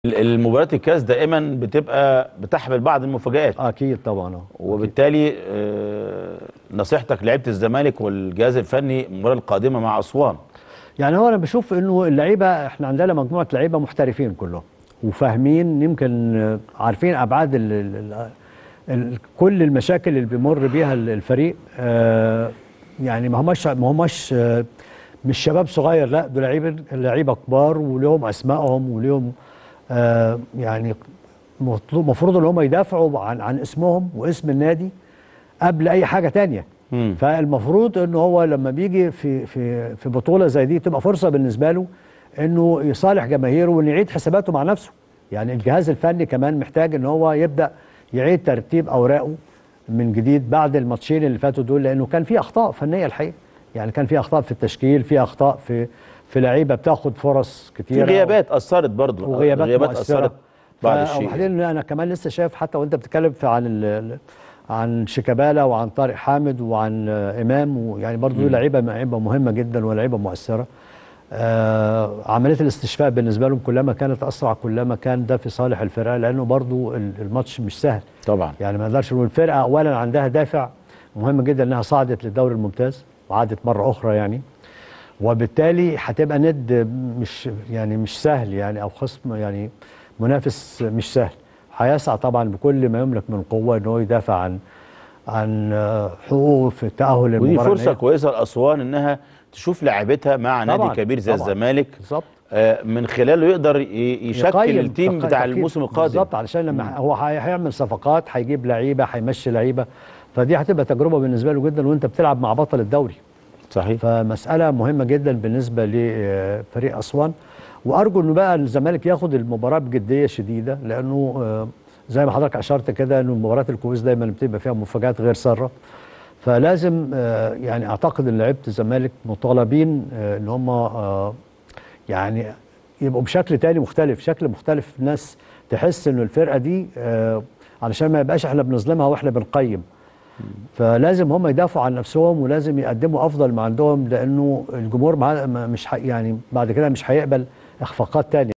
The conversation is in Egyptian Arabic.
المباريات الكاس دائما بتبقى بتحمل بعض المفاجآت اكيد طبعا آه. وبالتالي آه، نصيحتك لعيبه الزمالك والجهاز الفني المباراه القادمه مع اسوان يعني هو انا بشوف انه اللعيبه احنا عندنا مجموعه لعيبه محترفين كلهم وفاهمين يمكن آه، عارفين ابعاد ال ال ال كل المشاكل اللي بيمر بيها ال- الفريق آه، يعني ما هماش ما هماش آه، مش شباب صغير لا دول لعيبه لعيبه كبار وليهم اسمائهم وليهم آه، يعني مطلوب المفروض ان هم يدافعوا عن عن اسمهم واسم النادي قبل اي حاجه تانية مم. فالمفروض ان هو لما بيجي في في في بطوله زي دي تبقى فرصه بالنسبه له انه يصالح جماهيره وانه يعيد حساباته مع نفسه يعني الجهاز الفني كمان محتاج ان هو يبدا يعيد ترتيب اوراقه من جديد بعد الماتشين اللي فاتوا دول لانه كان في اخطاء فنيه الحقيقه يعني كان في اخطاء في التشكيل في اخطاء في في لعيبه بتاخد فرص في كتيره غيابات اثرت برضه وغيابات مؤثرة. اثرت بعض ف- الشيء وبعدين انا كمان لسه شايف حتى وانت بتتكلم في عن ال- ال- عن شيكابالا وعن طارق حامد وعن آه، امام ويعني برضه دول لعيبه لعيبه مهمه جدا ولعيبه مؤثره آه عمليه الاستشفاء بالنسبه لهم كلما كانت اسرع كلما كان ده في صالح الفرقه لانه برضه ال- الماتش مش سهل طبعا يعني ما نقدرش نقول الفرقه اولا عندها دافع مهم جدا انها صعدت للدوري الممتاز وعادت مره اخرى يعني وبالتالي هتبقى ند مش يعني مش سهل يعني او خصم يعني منافس مش سهل هيسعى طبعا بكل ما يملك من قوه ان هو يدافع عن عن آه، حقوقه في التاهل ودي للمباراه فرصه النهائية. كويسه لاسوان انها تشوف لاعبتها مع نادي طبعاً، كبير زي طبعاً. الزمالك بالظبط آه، من خلاله يقدر ي- يشكل يقيم التيم تق- بتاع تقييم. الموسم القادم بالظبط علشان لما هو هي- هيعمل صفقات هيجيب لعيبه هيمشي لعيبه فدي هتبقى تجربه بالنسبه له جدا وانت بتلعب مع بطل الدوري صحيح فمسألة مهمة جدا بالنسبة لفريق أسوان وأرجو إنه بقى الزمالك ياخد المباراة بجدية شديدة لأنه آه، زي ما حضرتك أشرت كده إنه مباريات الكؤوس دايما بتبقى فيها مفاجآت غير سارة فلازم آه، يعني أعتقد إن لعيبة الزمالك مطالبين آه، إن هم آه، يعني يبقوا بشكل تاني مختلف شكل مختلف الناس تحس إنه الفرقة دي آه، علشان ما يبقاش إحنا بنظلمها وإحنا بنقيم فلازم هم يدافعوا عن نفسهم ولازم يقدموا افضل ما عندهم لانه الجمهور مع- ما- مش ح- يعني بعد كده مش هيقبل اخفاقات تانية